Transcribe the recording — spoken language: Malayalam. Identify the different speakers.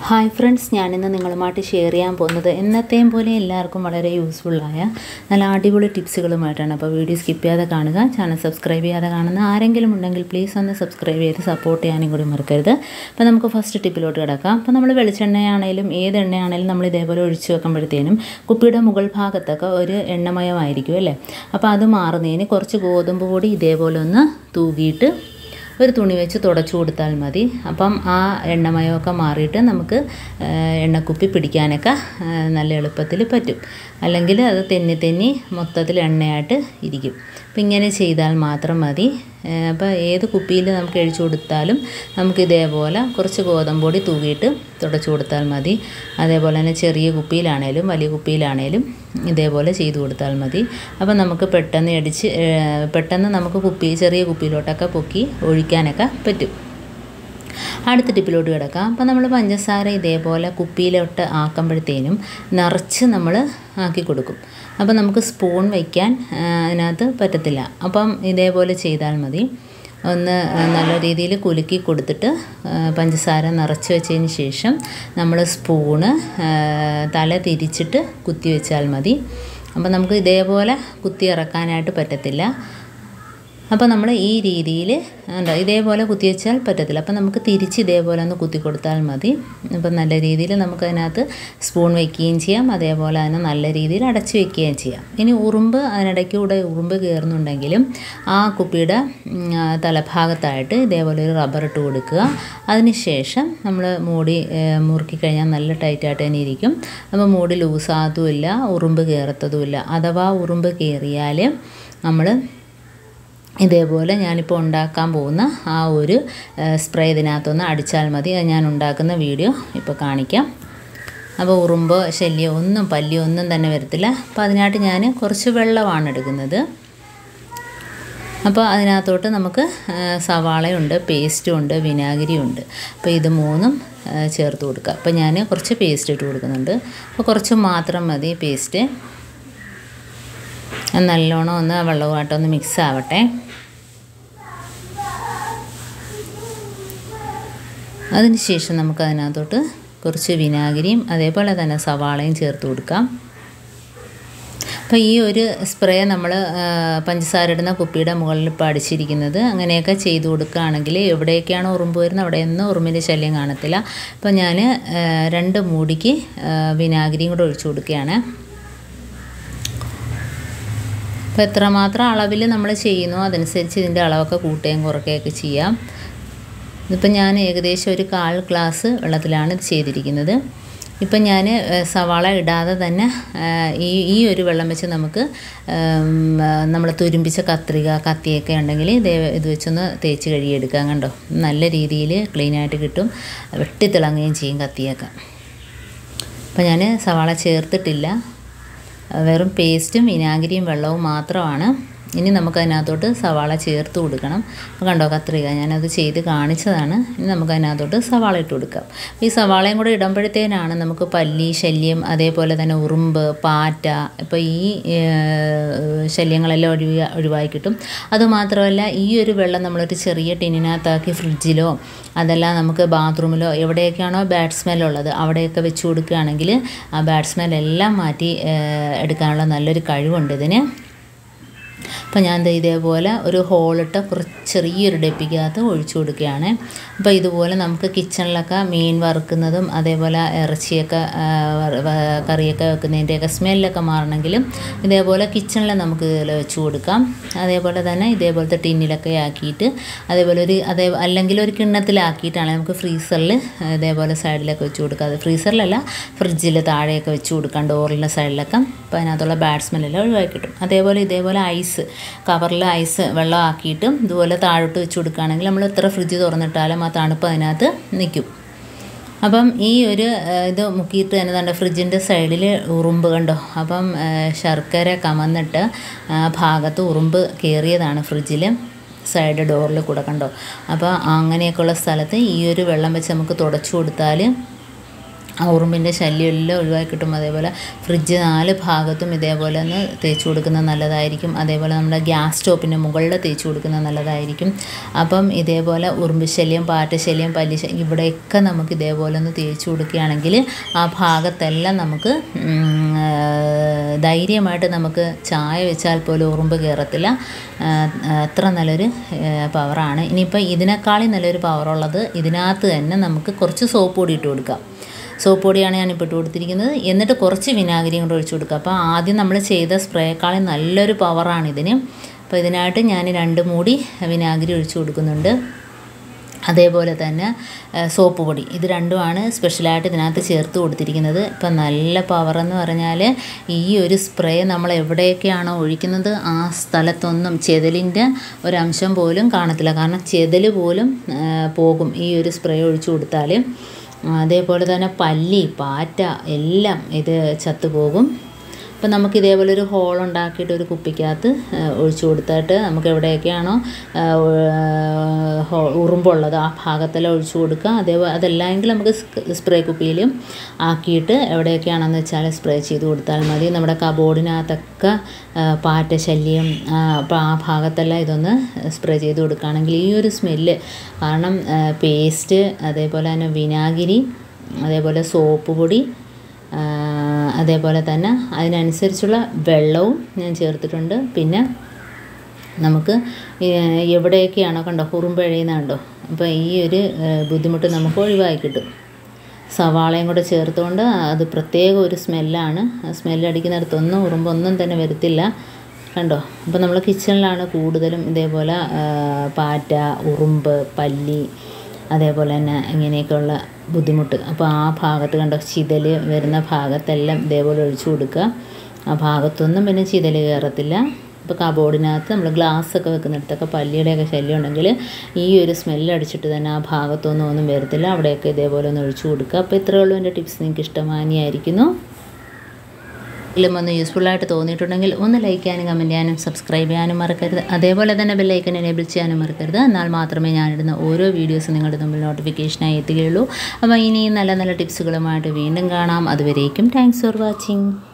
Speaker 1: ഹായ് ഫ്രണ്ട്സ് ഞാനിന്ന് നിങ്ങളുമായിട്ട് ഷെയർ ചെയ്യാൻ പോകുന്നത് എന്നത്തെയും പോലെ എല്ലാവർക്കും വളരെ യൂസ്ഫുള്ളായ നല്ല അടിപൊളി ടിപ്സുകളുമായിട്ടാണ് അപ്പോൾ വീഡിയോ സ്കിപ്പ് ചെയ്യാതെ കാണുക ചാനൽ സബ്സ്ക്രൈബ് ചെയ്യാതെ കാണുന്ന ആരെങ്കിലും ഉണ്ടെങ്കിൽ പ്ലീസ് ഒന്ന് സബ്സ്ക്രൈബ് ചെയ്ത് സപ്പോർട്ട് ചെയ്യാനും കൂടി മറക്കരുത് അപ്പോൾ നമുക്ക് ഫസ്റ്റ് ടിപ്പിലോട്ട് കിടക്കാം അപ്പോൾ നമ്മൾ വെളിച്ചെണ്ണയാണേലും ഏത് എണ്ണയാണേലും നമ്മൾ ഇതേപോലെ ഒഴിച്ചു വെക്കുമ്പോഴത്തേനും കുപ്പിയുടെ മുകൾ ഭാഗത്തൊക്കെ ഒരു എണ്ണമയമായിരിക്കും അല്ലേ അപ്പോൾ അത് മാറുന്നതിന് കുറച്ച് ഗോതമ്പ് പൊടി ഇതേപോലെ ഒന്ന് തൂകിയിട്ട് ഒരു തുണി വെച്ച് തുടച്ചു കൊടുത്താൽ മതി അപ്പം ആ എണ്ണമയമൊക്കെ മാറിയിട്ട് നമുക്ക് എണ്ണക്കുപ്പി പിടിക്കാനൊക്കെ നല്ല എളുപ്പത്തിൽ പറ്റും അല്ലെങ്കിൽ അത് തെന്നി തെന്നി മൊത്തത്തിൽ എണ്ണയായിട്ട് ഇരിക്കും അപ്പം ഇങ്ങനെ ചെയ്താൽ മാത്രം മതി അപ്പോൾ ഏത് കുപ്പിയിൽ നമുക്ക് അഴിച്ചു കൊടുത്താലും നമുക്ക് ഇതേപോലെ കുറച്ച് ഗോതമ്പ് പൊടി തൂകിയിട്ട് തുടച്ചു കൊടുത്താൽ മതി അതേപോലെ തന്നെ ചെറിയ കുപ്പിയിലാണേലും വലിയ കുപ്പിയിലാണേലും ഇതേപോലെ ചെയ്തു കൊടുത്താൽ മതി അപ്പോൾ നമുക്ക് പെട്ടെന്ന് അടിച്ച് പെട്ടെന്ന് നമുക്ക് കുപ്പി ചെറിയ കുപ്പിയിലോട്ടൊക്കെ പൊക്കി ഒഴിക്കാനൊക്കെ പറ്റും അടുത്ത ടിപ്പിലോട്ട് കിടക്കാം അപ്പോൾ നമ്മൾ പഞ്ചസാര ഇതേപോലെ കുപ്പിയിലോട്ട് ആക്കുമ്പോഴത്തേനും നിറച്ച് നമ്മൾ ആക്കി കൊടുക്കും അപ്പോൾ നമുക്ക് സ്പൂൺ വയ്ക്കാൻ അതിനകത്ത് പറ്റത്തില്ല അപ്പം ഇതേപോലെ ചെയ്താൽ മതി ഒന്ന് നല്ല രീതിയിൽ കുലുക്കി കൊടുത്തിട്ട് പഞ്ചസാര നിറച്ച് വെച്ചതിന് ശേഷം നമ്മൾ സ്പൂണ് തല തിരിച്ചിട്ട് കുത്തി വെച്ചാൽ മതി അപ്പോൾ നമുക്ക് ഇതേപോലെ കുത്തി ഇറക്കാനായിട്ട് പറ്റത്തില്ല അപ്പോൾ നമ്മൾ ഈ രീതിയിൽ ഉണ്ടോ ഇതേപോലെ കുത്തി വെച്ചാൽ പറ്റത്തില്ല അപ്പോൾ നമുക്ക് തിരിച്ച് ഇതേപോലെ ഒന്ന് കുത്തി കൊടുത്താൽ മതി അപ്പം നല്ല രീതിയിൽ നമുക്കതിനകത്ത് സ്പൂൺ വയ്ക്കുകയും ചെയ്യാം അതേപോലെ തന്നെ നല്ല രീതിയിൽ അടച്ച് വയ്ക്കുകയും ചെയ്യാം ഇനി ഉറുമ്പ് അതിനിടയ്ക്കൂടെ ഉറുമ്പ് കയറുന്നുണ്ടെങ്കിലും ആ കുപ്പിയുടെ തലഭാഗത്തായിട്ട് ഇതേപോലെ ഒരു റബ്ബർ ഇട്ട് കൊടുക്കുക അതിനുശേഷം നമ്മൾ മൂടി മുറുക്കി കഴിഞ്ഞാൽ നല്ല ടൈറ്റായിട്ട് തന്നെ ഇരിക്കും അപ്പോൾ മൂടി ലൂസാകത്തുമില്ല ഉറുമ്പ് കയറത്തതുമില്ല അഥവാ ഉറുമ്പ് കയറിയാൽ നമ്മൾ ഇതേപോലെ ഞാനിപ്പോൾ ഉണ്ടാക്കാൻ പോകുന്ന ആ ഒരു സ്പ്രേ ഇതിനകത്തൊന്ന് അടിച്ചാൽ മതി അത് ഞാൻ ഉണ്ടാക്കുന്ന വീഡിയോ ഇപ്പോൾ കാണിക്കാം അപ്പോൾ ഉറുമ്പോ ശല്യം ഒന്നും പല്ലിയോ ഒന്നും തന്നെ വരത്തില്ല അപ്പോൾ അതിനായിട്ട് ഞാൻ കുറച്ച് വെള്ളമാണ് എടുക്കുന്നത് അപ്പോൾ അതിനകത്തോട്ട് നമുക്ക് സവാളയുണ്ട് പേസ്റ്റും ഉണ്ട് വിനാഗിരിയും ഉണ്ട് അപ്പോൾ ഇത് മൂന്നും ചേർത്ത് കൊടുക്കുക അപ്പോൾ ഞാൻ കുറച്ച് പേസ്റ്റ് ഇട്ട് കൊടുക്കുന്നുണ്ട് അപ്പോൾ കുറച്ച് മാത്രം മതി പേസ്റ്റ് നല്ലോണം ഒന്ന് വെള്ളവുമായിട്ടൊന്ന് മിക്സ് ആവട്ടെ അതിനുശേഷം നമുക്ക് അതിനകത്തോട്ട് കുറച്ച് വിനാഗിരിയും അതേപോലെ തന്നെ സവാളയും ചേർത്ത് കൊടുക്കാം അപ്പോൾ ഈ ഒരു സ്പ്രേ നമ്മൾ പഞ്ചസാര ഇടുന്ന കുപ്പിയുടെ മുകളിൽ ഇപ്പോൾ അടിച്ചിരിക്കുന്നത് അങ്ങനെയൊക്കെ ചെയ്തു കൊടുക്കുകയാണെങ്കിൽ എവിടെയൊക്കെയാണോ ഉറുമ്പ് വരുന്നത് അവിടെയൊന്നും ഉറുമ്പിൻ്റെ ശല്യം കാണത്തില്ല അപ്പോൾ ഞാൻ രണ്ട് മൂടിക്ക് വിനാഗിരിയും കൂടെ ഒഴിച്ചു കൊടുക്കുകയാണ് അപ്പോൾ എത്രമാത്രം അളവിൽ നമ്മൾ ചെയ്യുന്നോ അതനുസരിച്ച് ഇതിൻ്റെ അളവൊക്കെ കൂട്ടുകയും കുറയ്ക്കുകയൊക്കെ ചെയ്യാം ഇതിപ്പോൾ ഞാൻ ഏകദേശം ഒരു കാൽ ഗ്ലാസ് വെള്ളത്തിലാണ് ഇത് ചെയ്തിരിക്കുന്നത് ഇപ്പം ഞാൻ സവാള ഇടാതെ തന്നെ ഈ ഈ ഒരു വെള്ളം വെച്ച് നമുക്ക് നമ്മൾ തുരുമ്പിച്ച കത്രിക കത്തിയൊക്കെ ഉണ്ടെങ്കിൽ ഇത് ഇത് വെച്ചൊന്ന് തേച്ച് കഴുകിയെടുക്കാം കണ്ടോ നല്ല രീതിയിൽ ക്ലീനായിട്ട് കിട്ടും വെട്ടിത്തിളങ്ങുകയും ചെയ്യും കത്തിയൊക്കെ അപ്പോൾ ഞാൻ സവാള ചേർത്തിട്ടില്ല വെറും പേസ്റ്റും വിനാഗിരിയും വെള്ളവും മാത്രമാണ് ഇനി നമുക്ക് അതിനകത്തോട്ട് സവാള ചേർത്ത് കൊടുക്കണം അപ്പോൾ കണ്ടോ കത്രിക ഞാനത് ചെയ്ത് കാണിച്ചതാണ് ഇനി നമുക്ക് അതിനകത്തോട്ട് സവാള ഇട്ട് കൊടുക്കാം ഈ സവാളയും കൂടെ ഇടുമ്പോഴത്തേനാണ് നമുക്ക് പല്ലി ശല്യം അതേപോലെ തന്നെ ഉറുമ്പ് പാറ്റ ഇപ്പോൾ ഈ ശല്യങ്ങളെല്ലാം ഒഴിവ ഒഴിവായി കിട്ടും അതുമാത്രമല്ല ഈ ഒരു വെള്ളം നമ്മളൊരു ചെറിയ ടിന്നിനകത്താക്കി ഫ്രിഡ്ജിലോ അതല്ല നമുക്ക് ബാത്റൂമിലോ എവിടെയൊക്കെയാണോ ബാഡ് സ്മെല്ലുള്ളത് അവിടെയൊക്കെ വെച്ച് കൊടുക്കുകയാണെങ്കിൽ ആ ബാഡ് സ്മെല്ലെല്ലാം മാറ്റി എടുക്കാനുള്ള നല്ലൊരു കഴിവുണ്ട് ഇതിന് അപ്പോൾ ഞാൻ ഇതേപോലെ ഒരു ഹോളിട്ട് കുറച്ച് ചെറിയൊരു ഡെപ്പിക്കകത്ത് ഒഴിച്ചു കൊടുക്കുകയാണ് അപ്പോൾ ഇതുപോലെ നമുക്ക് കിച്ചണിലൊക്കെ മീൻ വറുക്കുന്നതും അതേപോലെ ഇറച്ചിയൊക്കെ കറിയൊക്കെ വെക്കുന്നതിൻ്റെയൊക്കെ സ്മെല്ലൊക്കെ മാറണമെങ്കിലും ഇതേപോലെ കിച്ചണിൽ നമുക്ക് ഇതിൽ വെച്ച് കൊടുക്കാം അതേപോലെ തന്നെ ഇതേപോലത്തെ ടിന്നിലൊക്കെ ആക്കിയിട്ട് അതേപോലെ ഒരു അതേ അല്ലെങ്കിൽ ഒരു കിണ്ണത്തിലാക്കിയിട്ടാണ് നമുക്ക് ഫ്രീസറിൽ ഇതേപോലെ സൈഡിലൊക്കെ വെച്ച് കൊടുക്കാം അത് ഫ്രീസറിലല്ല ഫ്രിഡ്ജിൽ താഴെയൊക്കെ വെച്ച് കൊടുക്കാം ഡോറിൻ്റെ സൈഡിലൊക്കെ അപ്പോൾ അതിനകത്തുള്ള ബാഡ് സ്മെല്ലെല്ലാം ഒഴിവാക്കി കിട്ടും അതേപോലെ ഇതേപോലെ ഐസ് കവറിൽ ഐസ് വെള്ളം ആക്കിയിട്ട് ഇതുപോലെ താഴോട്ട് വെച്ച് കൊടുക്കുകയാണെങ്കിൽ നമ്മൾ എത്ര ഫ്രിഡ്ജ് തുറന്നിട്ടാലും ആ തണുപ്പ് അതിനകത്ത് നിൽക്കും അപ്പം ഈ ഒരു ഇത് മുക്കിയിട്ട് തന്നെ തൻ്റെ ഫ്രിഡ്ജിൻ്റെ സൈഡിൽ ഉറുമ്പ് കണ്ടോ അപ്പം ശർക്കര കമന്നിട്ട് ഭാഗത്ത് ഉറുമ്പ് കയറിയതാണ് ഫ്രിഡ്ജിൽ സൈഡ് ഡോറിൽ കൂടെ കണ്ടോ അപ്പോൾ അങ്ങനെയൊക്കെയുള്ള സ്ഥലത്ത് ഈ ഒരു വെള്ളം വെച്ച് നമുക്ക് തുടച്ചു കൊടുത്താൽ ആ ഉറുമ്പിൻ്റെ ശല്യം എല്ലാം ഒഴിവാക്കി കിട്ടും അതേപോലെ ഫ്രിഡ്ജ് നാല് ഭാഗത്തും ഇതേപോലെ ഒന്ന് തേച്ച് കൊടുക്കുന്നത് നല്ലതായിരിക്കും അതേപോലെ നമ്മുടെ ഗ്യാസ് സ്റ്റോപ്പിൻ്റെ മുകളിൽ തേച്ച് കൊടുക്കുന്നത് നല്ലതായിരിക്കും അപ്പം ഇതേപോലെ ഉറുമ്പ് ശല്യം പാറ്റ ശല്യം പല്ലി ശല്യം ഇവിടെയൊക്കെ നമുക്ക് ഇതേപോലെ ഒന്ന് തേച്ച് കൊടുക്കുകയാണെങ്കിൽ ആ ഭാഗത്തെല്ലാം നമുക്ക് ഉം, ആ, ധൈര്യമായിട്ട് നമുക്ക് ചായ വെച്ചാൽ പോലും ഉറുമ്പ് കയറത്തില്ല ആ, അത്ര നല്ലൊരു പവറാണ് ഇനിയിപ്പോൾ ഇതിനേക്കാളും നല്ലൊരു പവറുള്ളത് ഇതിനകത്ത് തന്നെ നമുക്ക് കുറച്ച് സോപ്പ് പൊടി ഇട്ട് കൊടുക്കാം സോപ്പ് പൊടിയാണ് ഞാനിപ്പോൾ ഇട്ട് കൊടുത്തിരിക്കുന്നത് എന്നിട്ട് കുറച്ച് വിനാഗിരിയും കൂടെ ഒഴിച്ചു കൊടുക്കുക അപ്പോൾ ആദ്യം നമ്മൾ ചെയ്ത സ്പ്രേക്കാളും നല്ലൊരു പവറാണ് ഇതിന് അപ്പോൾ ഇതിനായിട്ട് ഞാൻ രണ്ട് മൂടി വിനാഗിരി ഒഴിച്ചു കൊടുക്കുന്നുണ്ട് അതേപോലെ തന്നെ ആ, സോപ്പ് പൊടി ഇത് രണ്ടുമാണ് സ്പെഷ്യലായിട്ട് ഇതിനകത്ത് ചേർത്ത് കൊടുത്തിരിക്കുന്നത് ഇപ്പം നല്ല പവർ എന്ന് പറഞ്ഞാൽ ഈ ഒരു സ്പ്രേ നമ്മൾ എവിടെയൊക്കെയാണോ ഒഴിക്കുന്നത് ആ സ്ഥലത്തൊന്നും ചെതലിൻ്റെ ഒരംശം പോലും കാണത്തില്ല കാരണം ചെതൽ പോലും ആ, പോകും ഈ ഒരു സ്പ്രേ ഒഴിച്ചു കൊടുത്താൽ അതേപോലെ തന്നെ പല്ലി പാറ്റ എല്ലാം ഇത് ചത്തുപോകും അപ്പം നമുക്ക് ഇതേപോലെ ഒരു ഹോൾ ഉണ്ടാക്കിയിട്ട് ഒരു കുപ്പിക്കകത്ത് ആ, ഒഴിച്ചു കൊടുത്തിട്ട് നമുക്ക് എവിടെയൊക്കെയാണോ ആ, ഉ- ഹോ- ഉറുമ്പുള്ളത് ആ ഭാഗത്തെല്ലാം ഒഴിച്ചു കൊടുക്കുക അതേപോലെ അതല്ലെങ്കിൽ നമുക്ക് സ്പ്രേ കുപ്പിയിലും ആക്കിയിട്ട് എവിടെയൊക്കെയാണെന്ന് വെച്ചാൽ സ്പ്രേ ചെയ്ത് കൊടുത്താൽ മതി നമ്മുടെ കബോർഡിനകത്തൊക്കെ ആ, പാറ്റ ശല്യം ആ, അപ്പോൾ ആ ഭാഗത്തെല്ലാം ഇതൊന്ന് സ്പ്രേ ചെയ്ത് കൊടുക്കുകയാണെങ്കിൽ ഈ ഒരു സ്മെല്ല് കാരണം പേസ്റ്റ് അതേപോലെ തന്നെ വിനാഗിരി അതേപോലെ സോപ്പ് പൊടി ആ, അതേപോലെ തന്നെ അതിനനുസരിച്ചുള്ള വെള്ളവും ഞാൻ ചേർത്തിട്ടുണ്ട് പിന്നെ നമുക്ക് ഈ എവിടെയൊക്കെയാണോ കണ്ടോ കുറുമ്പഴയുന്ന കണ്ടോ അപ്പോൾ ഈ ഒരു ആ, ബുദ്ധിമുട്ട് നമുക്ക് ഒഴിവാക്കി കിട്ടും സവാളയും കൂടെ ചേർത്തുകൊണ്ട് അത് പ്രത്യേക ഒരു സ്മെല്ലാണ് ആ സ്മെല്ലടിക്കുന്നിടത്തൊന്നും ഉറുമ്പൊന്നും തന്നെ വരത്തില്ല കണ്ടോ അപ്പോൾ നമ്മൾ കിച്ചണിലാണ് കൂടുതലും ഇതേപോലെ ആ, പാറ്റ ഉറുമ്പ് പല്ലി അതേപോലെ തന്നെ ഇങ്ങനെയൊക്കെയുള്ള ബുദ്ധിമുട്ട് അപ്പോൾ ആ ഭാഗത്ത് കണ്ടോ ചിതൽ വരുന്ന ഭാഗത്തെല്ലാം ഇതേപോലെ ഒഴിച്ചു കൊടുക്കുക ആ ഭാഗത്തൊന്നും പിന്നെ ചിതൽ കയറത്തില്ല ഇപ്പോൾ കബോർഡിനകത്ത് നമ്മൾ ഗ്ലാസ് ഒക്കെ വെക്കുന്നിടത്തൊക്കെ പല്ലിയുടെയൊക്കെ ശല്യം ഉണ്ടെങ്കിൽ ഈ ഒരു സ്മെല്ല് അടിച്ചിട്ട് തന്നെ ആ ഭാഗത്തൊന്നും ഒന്നും വരത്തില്ല അവിടെയൊക്കെ ഇതേപോലെ ഒന്ന് ഒഴിച്ചു കൊടുക്കുക അപ്പോൾ ഇത്രയേ ഉള്ളൂ എൻ്റെ ടിപ്സ് നിങ്ങൾക്ക് ഇഷ്ടമാനിയായിരിക്കുന്നു ഇതിലും ഒന്ന് യൂസ്ഫുള്ളായിട്ട് തോന്നിയിട്ടുണ്ടെങ്കിൽ ഒന്ന് ലൈക്ക് ചെയ്യാനും കമൻറ്റ് ചെയ്യാനും സബ്സ്ക്രൈബ് ചെയ്യാനും മറക്കരുത് അതേപോലെ തന്നെ ബെല്ലൈക്കൻ എനേബിൾ ചെയ്യാനും മറക്കരുത് എന്നാൽ മാത്രമേ ഞാനിടുന്ന ഓരോ വീഡിയോസും നിങ്ങളുടെ മുമ്പിൽ നോട്ടിഫിക്കേഷനായി എത്തുകയുള്ളൂ അപ്പോൾ ഇനിയും നല്ല നല്ല ടിപ്സുകളുമായിട്ട് വീണ്ടും കാണാം അതുവരേക്കും താങ്ക്സ് ഫോർ വാച്ചിങ്